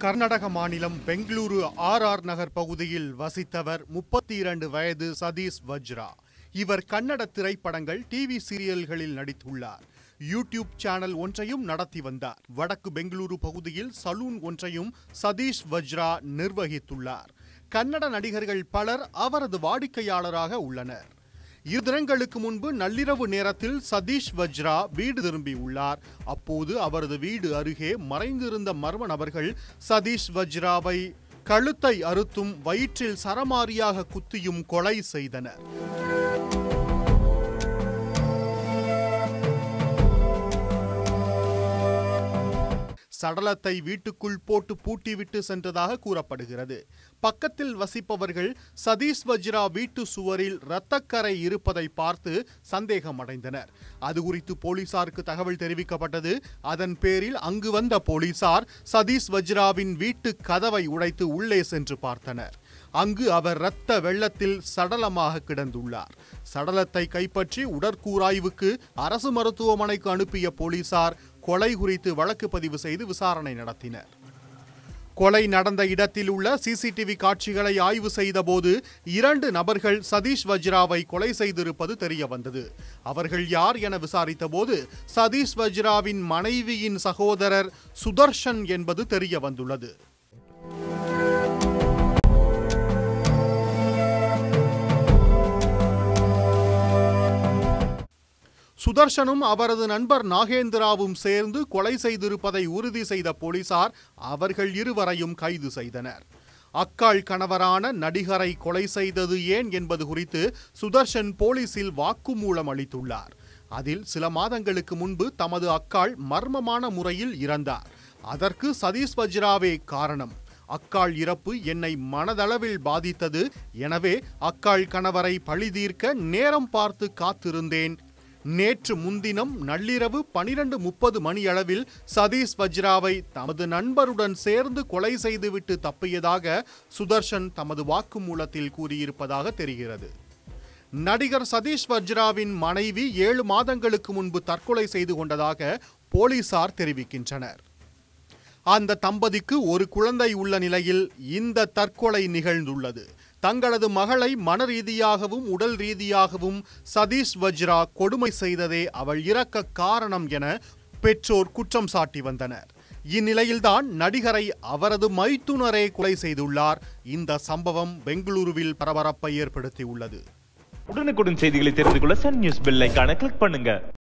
கர்நாடக மாநிலம் Bengaluru R R நகர் பகுதியில் வசித்தவர் முப்பத்தி இரண்டு வயது சதீஷ் வஜ்ரா இவர் கன்னட திரைப்படங்கள் டிவி சீரியல்களில் நடித்துள்ளார் யூடியூப் சேனல் ஒன்றையும் நடத்தி வந்தார் வடக்கு பெங்களூரு பகுதியில் சலூன் ஒன்றையும் சதீஷ் வஜ்ரா நிர்வகித்துள்ளார் கன்னட நடிகர்கள் பலர் அவரது வாடிக்கையாளராக உள்ளனர் இரு தினங்களுக்கு முன்பு நள்ளிரவு நேரத்தில் சதீஷ் வஜ்ரா வீடு திரும்பியுள்ளார் அப்போது அவரது வீடு அருகே மறைந்திருந்த மர்ம நபர்கள் சதீஷ் வஜ்ராவை கழுத்தை அறுத்தும் வயிற்றில் சரமாரியாக குத்தியும் கொலை செய்தனர் சடலத்தை வீட்டுக்குள் போட்டு பூட்டிவிட்டு சென்றதாக கூறப்படுகிறது பக்கத்தில் வசிப்பவர்கள் சதீஷ் வஜ்ரா வீட்டு சுவரில் இரத்தக்கரை இருப்பதை பார்த்து சந்தேகமடைந்தனர் அது குறித்து போலீசாருக்கு தகவல் தெரிவிக்கப்பட்டது அதன் பேரில் அங்கு வந்த போலீசார் சதீஷ் வஜ்ராவின் வீட்டு கதவை உடைத்து உள்ளே சென்று பார்த்தனர் அங்கு அவர் இரத்த வெள்ளத்தில் சடலமாக கிடந்துள்ளார் சடலத்தை கைப்பற்றி உடற்கூராய்வுக்கு அரசு மருத்துவமனைக்கு அனுப்பிய போலீசார் கொலை குறித்து வழக்கு பதிவு செய்து விசாரணை நடத்தினர் கொலை நடந்த இடத்தில் உள்ள சிசிடிவி காட்சிகளை ஆய்வு செய்தபோது இரண்டு நபர்கள் சதீஷ் வஜ்ராவை கொலை செய்திருப்பது தெரிய வந்தது அவர்கள் யார் என விசாரித்தபோது சதீஷ் வஜ்ராவின் மனைவியின் சகோதரர் சுதர்ஷன் என்பது தெரிய வந்துள்ளது சுதர்ஷனும் அவரது நண்பர் நாகேந்திராவும் சேர்ந்து கொலை செய்திருப்பதை உறுதி செய்த போலீசார் அவர்கள் இருவரையும் கைது செய்தனர் அக்காள் கணவரான நடிகரை கொலை செய்தது ஏன் என்பது குறித்து சுதர்ஷன் போலீசில் வாக்குமூலம் அளித்துள்ளார் அதில் சில மாதங்களுக்கு முன்பு தமது அக்காள் மர்மமான முறையில் இறந்தார் அதற்கு சதீஷ் வஜ்ராவே காரணம் அக்காள் இறப்பு என்னை மனதளவில் பாதித்தது எனவே அக்காள் கணவரை பழிதீர்க்க நேரம் பார்த்து காத்திருந்தேன் நேற்று முன்தினம் நள்ளிரவு பனிரெண்டு முப்பது மணியளவில் சதீஷ் வஜ்ராவை தமது நண்பருடன் சேர்ந்து கொலை செய்துவிட்டு தப்பியதாக சுதர்ஷன் தமது வாக்குமூலத்தில் கூறியிருப்பதாக தெரிகிறது நடிகர் சதீஷ் வஜ்ராவின் மனைவி ஏழு மாதங்களுக்கு முன்பு தற்கொலை செய்து கொண்டதாக போலீசார் தெரிவிக்கின்றனர் அந்த தம்பதிக்கு ஒரு குழந்தை உள்ள நிலையில் இந்த தற்கொலை நிகழ்ந்துள்ளது தங்களது மகளை மன ரீதியாகவும் உடல் ரீதியாகவும் சதீஷ் வஜ்ரா கொடுமை செய்ததே அவள் இறக்க காரணம் என பெற்றோர் குற்றம் சாட்டி வந்தனர் இந்நிலையில்தான் நடிகரை அவரது மைத்துனரே கொலை செய்துள்ளார் இந்த சம்பவம் பெங்களூருவில் பரபரப்பை ஏற்படுத்தியுள்ளது உடனுக்குடன் செய்திகளை தெரிந்து கொள்ள சன் நியூஸ் பெல் ஐகானை கிளிக் பண்ணுங்க